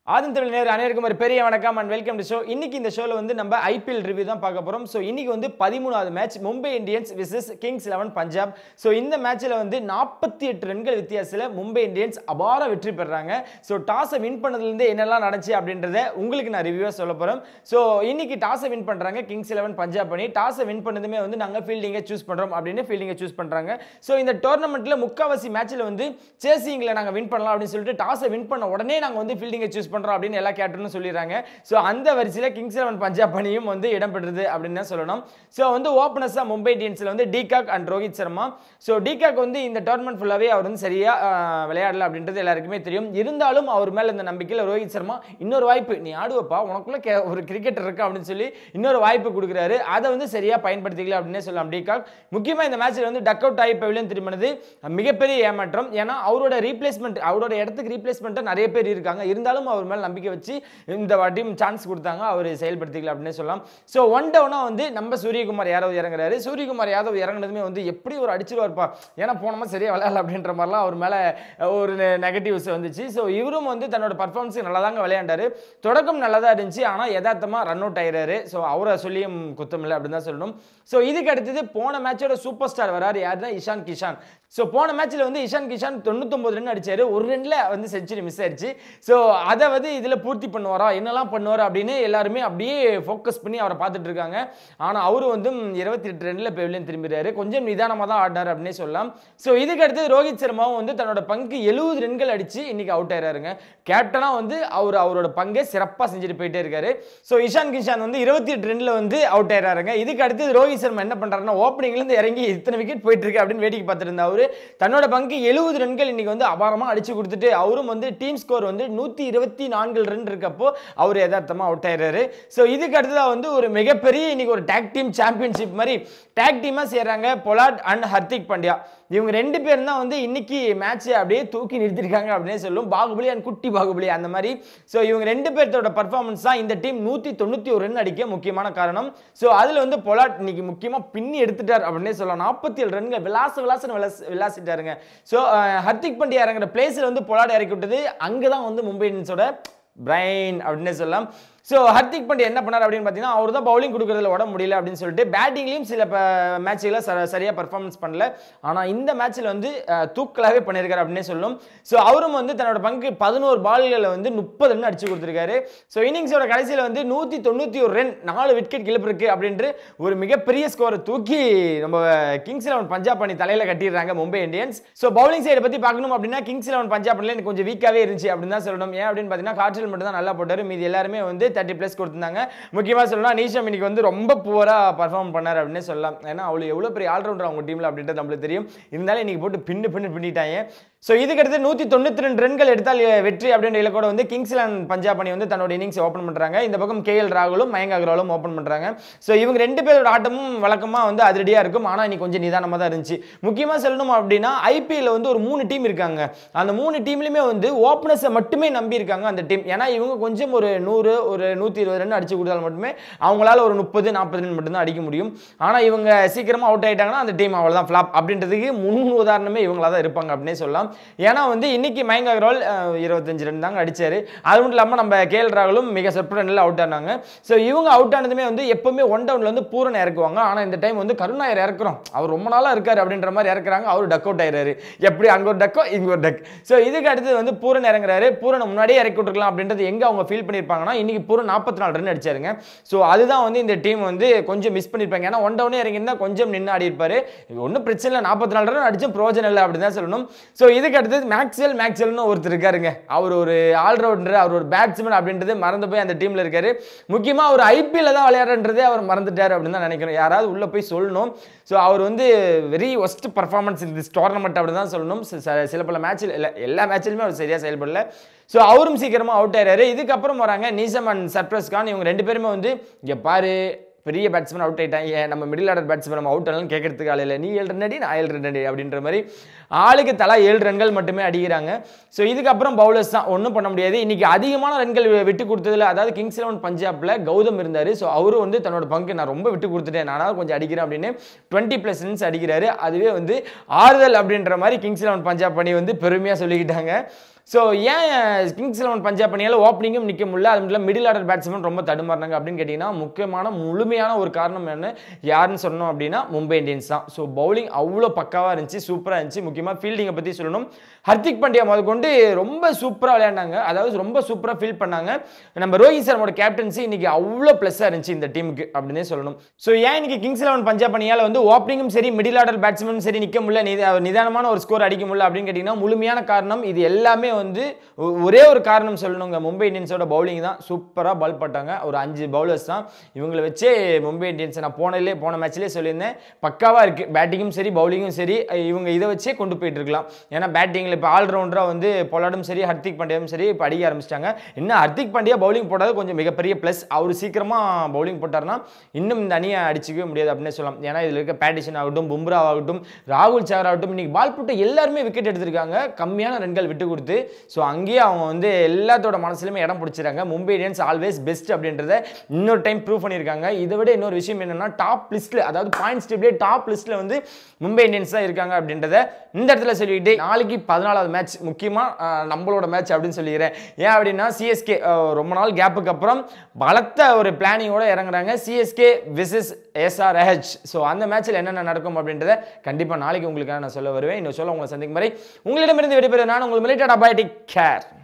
ஆதன் தமிழ் நேர் அனைவருக்கும் ஒரு பெரிய வணக்கம் அண்ட் வெல்கம் டு ஷோ இன்னைக்கு இந்த ஷோல வந்து நம்ம ஐபிஎல் ரிவ்யூ தான் பார்க்க போறோம் ஸோ இன்னைக்கு வந்து பதிமூணாவது match Mumbai Indians versus Kings Eleven Punjab so இந்த மேட்ச்ல வந்து நாற்பத்தி எட்டு ரன்கள் வித்தியாசத்தில் மும்பை இந்தியன்ஸ் அபார வெற்றி பெறாங்க ஸோ டாஸை வின் பண்ணதுலேருந்து என்னெல்லாம் நடந்துச்சு அப்படின்றத உங்களுக்கு நான் ரிவ்யூவாக சொல்ல போறேன் ஸோ இன்னைக்கு டாஸை வின் பண்றாங்க கிங்ஸ் லெவன் பஞ்சாப் பண்ணி டாஸை வின் பண்ணதுமே வந்து நாங்கள் ஃபீல்டிங்கை சூஸ் பண்றோம் அப்படின்னு ஃபீல்டிங்கை சூஸ் பண்றாங்க ஸோ இந்த டோர்னமெண்ட்ல முக்காவாசி மேட்ச்ல வந்து சேசிங்கில் நாங்கள் வின் பண்ணலாம் அப்படின்னு சொல்லிட்டு டாஸை வின் பண்ண உடனே நாங்கள் வந்து ஃபீல்டிங்கை சூஸ் பண்றோம் அப்படின்னு எல்லா கேப்டனும் சொல்லிடுறாங்க ஸோ அந்த வரிசையில் கிங்ஸ் லெவன் பஞ்சாப் அணியும் வந்து இடம் பெற்றது அப்படின்னு தான் சொல்லணும் ஸோ வந்து ஓப்பனர்ஸாக மும்பை இந்தியன்ஸில் வந்து de Kock and Rohit Sharma so de Kock வந்து இந்த டோர்னமெண்ட் ஃபுல்லாகவே அவர் வந்து சரியாக விளையாடல அப்படின்றது எல்லாருக்குமே தெரியும் இருந்தாலும் அவர் மேலே இந்த நம்பிக்கையில் ரோஹித் சர்மா இன்னொரு வாய்ப்பு நீ ஆடுவப்பா உனக்குள்ள கே ஒரு கிரிக்கெட்டர் இருக்கா அப்படின்னு சொல்லி இன்னொரு வாய்ப்பு கொடுக்குறாரு அதை வந்து சரியாக பயன்படுத்திக்கல அப்படின்னே சொல்லலாம் டிகாக் முக்கியமாக இந்த மேட்ச்சில் வந்து டக் அவுட் ஆகி பவிலியன் திரும்பினது மிகப்பெரிய ஏமாற்றம் ஏன்னா அவரோட ரீப்ளேஸ்மெண்ட் அவரோட இடத்துக்கு ரீப்ளேஸ்மெண்ட்டாக நிறைய பேர் இருக்காங்க இருந்தாலும் அவர் மேலே நம்பிக்கை வச்சு இந்த வாட்டியும் சான்ஸ் கொடுத்தாங்க அவர் செயல்படுத்திக்கல அப்படின்னு சொல்லலாம் ஸோ ஒன் டவுனாக வந்து நம்ம சூரியகுமார் யாதவ் இறங்குறாரு சூரியகுமார் யாதவ் இறங்குனதுமே வந்து எப்படி ஒரு அடிச்சிருவார்ப்பா ஏன்னா போனமா சரியா விளையாடல அப்படின்ற மாதிரிலாம் அவர் மேலே ஒரு நெகட்டிவ்ஸ் வந்துச்சு ஸோ இவரும் வந்து தன்னோட பர்ஃபார்மன்ஸ் நல்லா தாங்க விளையாண்டாரு தொடக்கம் நல்லா தான் இருந்துச்சு ஆனால் யதார்த்தமாக ரன் அவுட் ஆயிடுறாரு ஸோ அவரை சொல்லியும் குத்தம் இல்லை அப்படின்னு தான் சொல்லணும் ஸோ இதுக்கு அடுத்தது போன மேட்சோட சூப்பர் ஸ்டார் வராரு யாருன்னா இஷான் கிஷான் ஸோ போன மேட்ச்சில் வந்து இஷான் கிஷான் தொண்ணூத்தொம்பது ரன் அடிச்சாரு ஒரு ரன்ல வந்து செஞ்சுரி மிஸ் ஆயிடுச்சு ஸோ அதை வந்து இதில் பூர்த்தி பண்ணுவாரா என்னெல்லாம் பண்ணுவார் அப்படின்னு எல்லாருமே அப்படியே ஃபோக்கஸ் பண்ணி அவரை பார்த்துட்டு இருக்காங்க ஆனால் அவரு வந்து இருபத்தி எட்டு ரன்ல பெவிலியன் திரும்பிடுறாரு கொஞ்சம் நிதானமாக தான் ஆடினார் அப்படின்னே சொல்லலாம் ஸோ இதுக்கு அடுத்து ரோஹித் சர்மாவும் வந்து தன்னோட பங்கு எழுபது ரன்கள் அடிச்சு இன்னைக்கு அவுட் ஆயிராருங்க கேப்டனாக வந்து அவர் அவரோட பங்கை சிறப்பாக செஞ்சுட்டு போயிட்டே இருக்காரு ஸோ இஷான் கிஷான் வந்து இருபத்தி எட்டு ரன்ல வந்து அவுட் ஆயிராருங்க இதுக்கு அடுத்து ரோஹித் சர்மா என்ன பண்றாருன்னா ஓப்பனிங்ல இருந்து இறங்கி இத்தனை விக்கெட் போயிட்டு இருக்கு அப்படின்னு வேடிக்கை பார்த்துருந்தா அவரு தன்னோட பங்கு எழுபது ரன்கள் இன்னைக்கு வந்து அபாரமாக அடிச்சு கொடுத்துட்டு அவரும் வந்து டீம் ஸ்கோர் வந்து நூற்றி இருபத்தி நான்கு ரன் இருக்கப்போ அவர் யதார்த்தமாக அவுட் ஆயிடுறாரு ஸோ இதுக்கு அடுத்ததாக வந்து ஒரு மிகப்பெரிய இன்னைக்கு ஒரு டேக் டீம் சாம்பியன்ஷிப் மாதிரி டேக் டீமாக செய்கிறாங்க பொலாட் அண்ட் ஹர்திக் பாண்டியா இவங்க ரெண்டு பேரும் தான் வந்து இன்னைக்கு மேட்ச்சை அப்படியே தூக்கி நிறுத்திருக்காங்க அப்படின்னே சொல்லும் பாகுபலி அண்ட் குட்டி பாகுபலி அந்த மாதிரி ஸோ இவங்க ரெண்டு பேர்த்தோட பர்ஃபார்மன்ஸ் தான் இந்த டீம் நூற்றி தொண்ணூற்றி ஒரு ரன் அடிக்க முக்கியமான காரணம் ஸோ அதில் வந்து பொலாட் இன்னைக்கு முக்கியமாக பின்னி எடுத்துட்டார் அப்படின்னே சொல்லலாம் நாற்பத்தி ஏழு ரன்கள் விளாச விளாசன்னு விளாஸ் விளாசிட்டாருங்க ஸோ ஹர்திக் பாண்டியா இறங்குற பிளேஸில் வந்து பொலாட் இறக்கி விட்டது அங்கே தான் வந்து மும்பை இந்தியன்ஸோட பிரைன் அப்படின்னே சொல்லலாம் ஸோ ஹர்திக் பாண்டியா என்ன பண்ணார் அப்படின்னு பார்த்தீங்கன்னா அவர் தான் பவுலிங் கொடுக்குறதுல உட முடியல அப்படின்னு சொல்லிட்டு பேட்டிங்லையும் சில மேட்ச்களை சரியாக பர்ஃபார்மன்ஸ் பண்ணல ஆனால் இந்த மேட்ச்சில் வந்து தூக்கலாகவே பண்ணியிருக்காரு அப்படின்னே சொல்லணும் ஸோ அவரும் வந்து தன்னோட பங்கு பதினோரு பால்களில் வந்து முப்பது ரன் அடிச்சு கொடுத்துருக்காரு ஸோ இன்னிங்ஸோட கடைசியில் வந்து நூற்றி தொண்ணூற்றி ஒரு ரன் நாலு விக்கெட் இழப்பு இருக்கு அப்படின்ட்டு ஒரு மிகப்பெரிய ஸ்கோரை தூக்கி நம்ம கிங்ஸ் லெவன் பஞ்சாப் அணி தலையில் கட்டிடுறாங்க மும்பை இந்தியன்ஸ் ஸோ பவுலிங் சைடை பற்றி பார்க்கணும் அப்படின்னா கிங்ஸ் லெவன் பஞ்சாப் அணியில் எனக்கு கொஞ்சம் வீக்காகவே இருந்துச்சு அப்படின்னு தான் சொல்லணும் ஏன் அப்படின்னு பார்த்தீங்கன்னா காற்றில் மட்டும் தான் நல்லா போட்டார் மீதி எல்லாருமே வந்து தேர்ட்டி ப்ளஸ் கொடுத்துருந்தாங்க முக்கியமாக சொல்லலாம் நீஷம் இன்னைக்கு வந்து ரொம்ப புவராக பர்ஃபார்ம் பண்ணார் அப்படின்னு சொல்லலாம் ஏன்னா அவளு எவ்வளோ பெரிய ஆல்ரவுண்டர் அவங்க டீமில் அப்படின்றது நம்மளுக்கு தெரியும் இருந்தாலும் இன்னைக்கு போட்டு பின்னு பின்னு பின்னிட்டாங்க ஸோ இதுக்கடுத்து நூற்றி தொண்ணூற்றி ரெண்டு ரன்கள் எடுத்தால் வெற்றி அப்படின்ற இலக்கோட வந்து கிங்ஸ் லெவன் பஞ்சாப் அணி வந்து தன்னோட இன்னிங்ஸ் ஓப்பன் பண்ணுறாங்க இந்த பக்கம் கே எல் ராகுலும் மயங்க் அகர்வாலும் ஓப்பன் பண்ணுறாங்க ஸோ இவங்க ரெண்டு பேரோட ஆட்டமும் வழக்கமாக வந்து அதிரடியாக இருக்கும் ஆனால் இன்னைக்கு கொஞ்சம் நிதானமாக தான் இருந்துச்சு முக்கியமாக சொல்லணும் அப்படின்னா ஐபிஎல்ல வந்து ஒரு மூணு டீம் இருக்காங்க அந்த மூணு டீம்லையுமே வந்து ஓப்பனர்ஸை மட்டுமே நம்பி இருக்காங்க அந்த டீம் ஏன்னா இவங்க கொஞ்சம் ஒரு நூறு ஒரு நூற்றி இருபது ரன் அடிச்சு கொடுத்தால் மட்டுமே அவங்களால ஒரு முப்பது நாற்பது ரன் மட்டும்தான் அடிக்க முடியும் ஆனால் இவங்க சீக்கிரமாக அவுட் ஆயிட்டாங்கன்னா அந்த டீம் அவ்வளோதான் ஃப்ளாப் அப்படின்றதுக்கு முன் உதாரணமே இவங்களா தான் இருப்பாங்க அப்படின்னே சொல்லலாம் ஏன்னா வந்து இன்னைக்கு மயங்க அகர்வால் இருபத்தஞ்சு ரன் தாங்க அடிச்சாரு அது மட்டும் இல்லாமல் நம்ம கேஎல் ராகுலும் மிக சொற்ப ரன்ல அவுட் ஆனாங்க ஸோ இவங்க அவுட் ஆனதுமே வந்து எப்பவுமே ஒன் டவுன்ல வந்து பூரன் இறக்குவாங்க ஆனால் இந்த டைம் வந்து கருணாயர் இறக்குறோம் அவர் ரொம்ப நாளாக இருக்காரு அப்படின்ற மாதிரி இறக்குறாங்க அவர் டக் அவுட் ஆயிடுறாரு எப்படி அங்கே ஒரு டக்கோ இங்கே ஒரு டக் ஸோ இதுக்கு அடுத்தது வந்து பூரன் இறங்குறாரு பூரனை முன்னாடியே இறக்கி விட்டுருக்கலாம் அப்படின்றது எங்கே அவங்க ஃபீல் பண்ணியிருப்பாங்கன்னா இன்னைக்கு பூரன் நாற்பத்தி நாலு ரன் அடிச்சாருங்க ஸோ அதுதான் வந்து இந்த டீம் வந்து கொஞ்சம் மிஸ் பண்ணியிருப்பாங்க ஏன்னா ஒன் டவுனே இறங்கியிருந்தா கொஞ்சம் நின்று ஆடி இருப்பாரு ஒன்றும் பிரச்சனை இல்லை நாற்பத்தி நாலு ரன் அடிச்சும் பிரோஜனம் இல்லை அப்படின்னு தான் சொல்லணும் ஸோ இதுக்கு அடுத்தது மேக்ஸ்வெல் மேக்ஸ்வெல்னு ஒருத்தர் இருக்காருங்க அவர் ஒரு ஆல்ரவுண்டர் அவர் ஒரு பேட்ஸ்மேன் அப்படின்றது மறந்து போய் அந்த டீமில் இருக்காரு முக்கியமாக அவர் ஐபிஎல்ல தான் விளையாடுறன்றதே அவர் மறந்துட்டார் அப்படின்னு தான் நினைக்கிறேன் யாராவது உள்ளே போய் சொல்லணும் ஸோ அவர் வந்து வெரி ஒஸ்ட் பர்ஃபார்மன்ஸ் இந்த டோர்னமெண்ட் அப்படி தான் சொல்லணும் சில பல மேட்சில் இல்லை எல்லா மேட்ச்லையுமே அவர் சரியாக செயல்படல ஸோ அவரும் சீக்கிரமாக அவுட் ஆயிடுறாரு இதுக்கப்புறம் வராங்க நீசம் அண்ட் சர்ப்ரஸ் கான் இவங்க ரெண்டு பேருமே வந்து இங்கே பாரு பெரிய பேட்ஸ்மேன் அவுட் ஆயிட்டாங்க நம்ம மிடில் ஆர்டர் பேட்ஸ்மேன் நம்ம அவுட் ஆனாலும் கேட்கறதுக்கு ஆள் இல்லை நீ ஏழு ரன் அடி நான் ஏழு ரன் அடி அப்படின்ற மாதிரி ஆளுக்கு தலா ஏழு ரன்கள் மட்டுமே அடிக்கிறாங்க ஸோ இதுக்கப்புறம் பவுலர்ஸ் தான் ஒன்றும் பண்ண முடியாது இன்னைக்கு அதிகமான ரன்கள் விட்டு கொடுத்ததுல அதாவது கிங்ஸ் லெவன் பஞ்சாப்ல கௌதம் இருந்தார் ஸோ அவரும் வந்து தன்னோட பங்கு நான் ரொம்ப விட்டு கொடுத்துட்டேன் நானாவது கொஞ்சம் அடிக்கிறேன் அப்படின்னு டுவெண்ட்டி ப்ளஸ் ரன்ஸ் அடிக்கிறாரு அதுவே வந்து ஆறுதல் அப்படின்ற மாதிரி கிங்ஸ் லெவன் பஞ்சாப் அணி வந்து பெருமையாக சொல்லிக்கிட்டாங்க ஸோ ஏன் கிங்ஸ் லெவன் பஞ்சாப் அணியால் ஓப்பனிங்கும் நிற்க முடியல அது மட்டும் மிடில் ஆர்டர் பேட்ஸ்மேன் ரொம்ப தடுமாறினாங்க அப்படின்னு கேட்டிங்கன்னா முக்கியமான முழுமையான ஒரு காரணம் என்ன யாருன்னு சொன்னோம் அப்படின்னா மும்பை இந்தியன்ஸ் தான் ஸோ பவுலிங் அவ்வளோ பக்காவாக இருந்துச்சு சூப்பராக இருந்துச்சு முக்கியமாக ஃபீல்டிங்கை பற்றி சொல்லணும் ஹர்திக் பாண்டியா முதற்கொண்டு ரொம்ப சூப்பராக விளையாண்டாங்க அதாவது ரொம்ப சூப்பராக ஃபீல் பண்ணாங்க நம்ம ரோஹித் சர்மாவோட கேப்டன்சி இன்னைக்கு அவ்வளோ ப்ளஸ்ஸாக இருந்துச்சு இந்த டீமுக்கு அப்படின்னே சொல்லணும் ஸோ ஏன் இன்னைக்கு கிங்ஸ் லெவன் பஞ்சாப் அணியால் வந்து ஓப்பனிங்கும் சரி மிடில் ஆர்டர் பேட்ஸ்மேனும் சரி நிற்க முடியல நித- நிதானமான ஒரு ஸ்கோர் அடிக்க முடியல அப்படின்னு கேட்டிங்கன்னா முழுமையான காரணம் இது எல்லாமே வந்து ஒ- ஒரே ஒரு காரணம் சொல்லணுங்க மும்பை இந்தியன்ஸோட பவுலிங் தான் சூப்பராக பால் பட்டாங்க ஒரு அஞ்சு பவுலர்ஸ் தான் இவங்களை வச்சே மும்பை இந்தியன்ஸ் நான் போனதிலே போன மேட்ச்லேயே சொல்லியிருந்தேன் பக்காவாக இருக்குது பேட்டிங்கும் சரி பவுலிங்கும் சரி இவங்க இதை வச்சே கொண்டு போயிட்டு இருக்கலாம் ஏன்னா பேட்டிங்கில் இப்போ ஆல்ரவுண்டராக வந்து பொலாடும் சரி ஹர்திக் பாண்டியாவும் சரி இப்போ அடிக்க ஆரம்பிச்சிட்டாங்க இன்னும் ஹர்திக் பாண்டியா பவுலிங் போட்டது கொஞ்சம் மிகப்பெரிய ப்ளஸ் அவர் சீக்கிரமாக பவுலிங் போட்டார்னா இன்னும் இந்த அணியை அடிச்சிக்கவே முடியாது அப்படின்னு சொல்லலாம் ஏன்னா இதில் இருக்க பேட்டிஷன் ஆகட்டும் பும்ரா ஆகட்டும் ராகுல் சார் ஆகட்டும் இன்னைக்கு பால் போட்டு எல்லாருமே விக்கெட் எடுத்திருக்காங்க கம்மியான ரன்கள் விட்டு கொடுத்து ஸோ அங்கேயே அவங்க வந்து எல்லாத்தோட மனசுலையுமே இடம் பிடிச்சிருக்காங்க மும்பை இந்தியன்ஸ் ஆல்வேஸ் பெஸ்ட் அப்படின்றத இன்னொரு டைம் ப்ரூவ் பண்ணியிருக்காங்க இதை விட இன்னொரு விஷயம் என்னன்னா டாப் லிஸ்ட்டில் அதாவது பாயிண்ட்ஸ் டேபிளே டாப் லிஸ்ட்டில் வந்து மும்பை இந்தியன்ஸ் தான் இருக்காங்க அப்படின்றத இந்த இடத்துல சொல்லிட்டு நாளைக்கு பதினாலாவது மேட்ச் முக்கியமாக நம்மளோட மேட்ச் அப்படின்னு சொல்லிக்கிறேன் ஏன் அப்படின்னா சிஎஸ்கே ரொம்ப நாள் கேப்புக்கு அப்புறம் பலத்த ஒரு பிளானிங்கோட இறங்குறாங்க சிஎஸ்கே விசஸ் எஸ்ஆர்ஹெச் ஸோ அந்த மேட்ச்சில் என்னென்ன நடக்கும் அப்படின்றத கண்டிப்பாக நாளைக்கு உங்களுக்காக நான் சொல்ல வருவேன் இன்னும் சொல்ல உங்களை சந்திக்கும் வரை உங்களிடமிருந்து விடைபெறுவது நான் உங்கள் மிலிட்டட் அபாய் டேக் கேர்